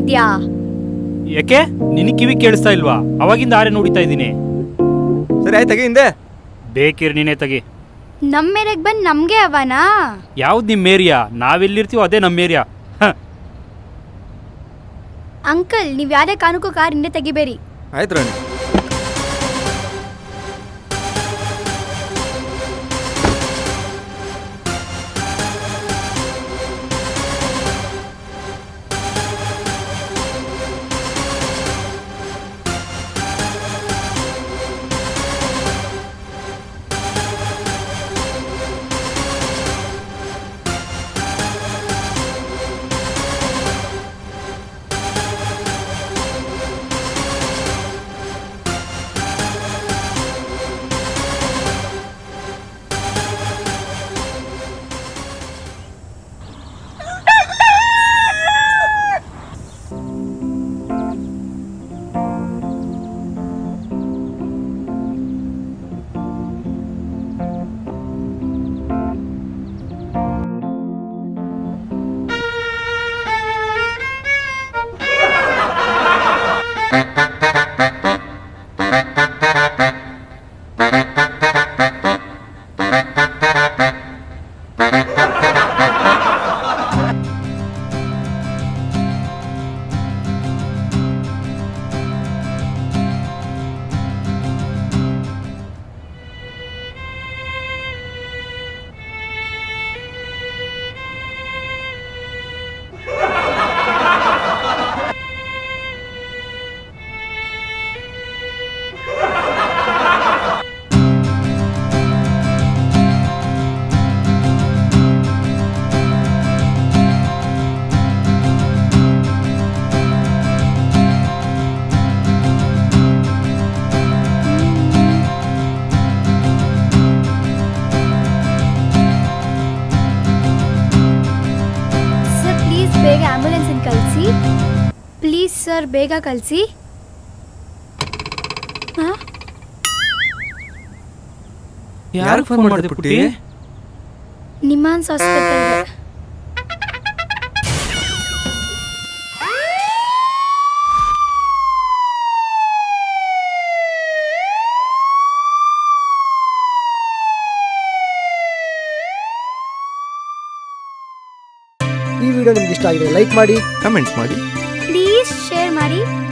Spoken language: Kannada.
ಇದ್ಯಾ ಯಾಕೆ ನಿನಗೆ ಕಿವಿ ಕೇಳಿಸ್ತಾ ಇಲ್ವಾ ಅವಾಗಿಂದ ಆರೆ ನೋಡಿತಾ ಇದ್ದೀನಿ ಸರಿ ಆಯ್ತು ತೆಗಿ ಹಿಂದೆ ಬೇಕಿರ್ ನೀನೇ ತಗಿ ನಮ್ಮ ಮೇರೆಗೆ ಬಂದು ನಮಗೆ ಅವನಾ ಯಾವ್ದು ನಿಮ್ಮ ಏರಿಯಾ ನಾವೆಲ್ಲಿರ್ತೀವೋ ಅದೇ ನಮ್ಮ ಏರಿಯಾ ಹ ಅಂಕಲ್ ನೀವು ಯಾರೇ ಕಾರಣಕ್ಕೂ ಕಾರ್ ಹಿಂದೆ ತೆಗಿಬೇರಿ ಆಯ್ತು ರಾಣಿ ಸರ್ ಪ್ಲೀಸ್ ಬೇಗ ಆ್ಯಂಬುಲೆನ್ಸನ್ನು ಕಳಿಸಿ ಪ್ಲೀಸ್ ಸರ್ ಬೇಗ ಕಳಿಸಿ ಹಾಂ ಯಾರಿಗೆ ಫೋನ್ ಮಾಡಿದೆ ಪುಟ್ಟಿ ನಿಮಾನ್ಸ್ ಹಾಸ್ಪಿಟಲ್ಗೆ ಈ ವಿಡಿಯೋ ನಿಮ್ಗೆ ಇಷ್ಟ ಆಗಿದೆ ಲೈಕ್ ಮಾಡಿ ಕಮೆಂಟ್ಸ್ ಮಾಡಿ ಪ್ಲೀಸ್ ಶೇರ್ ಮಾಡಿ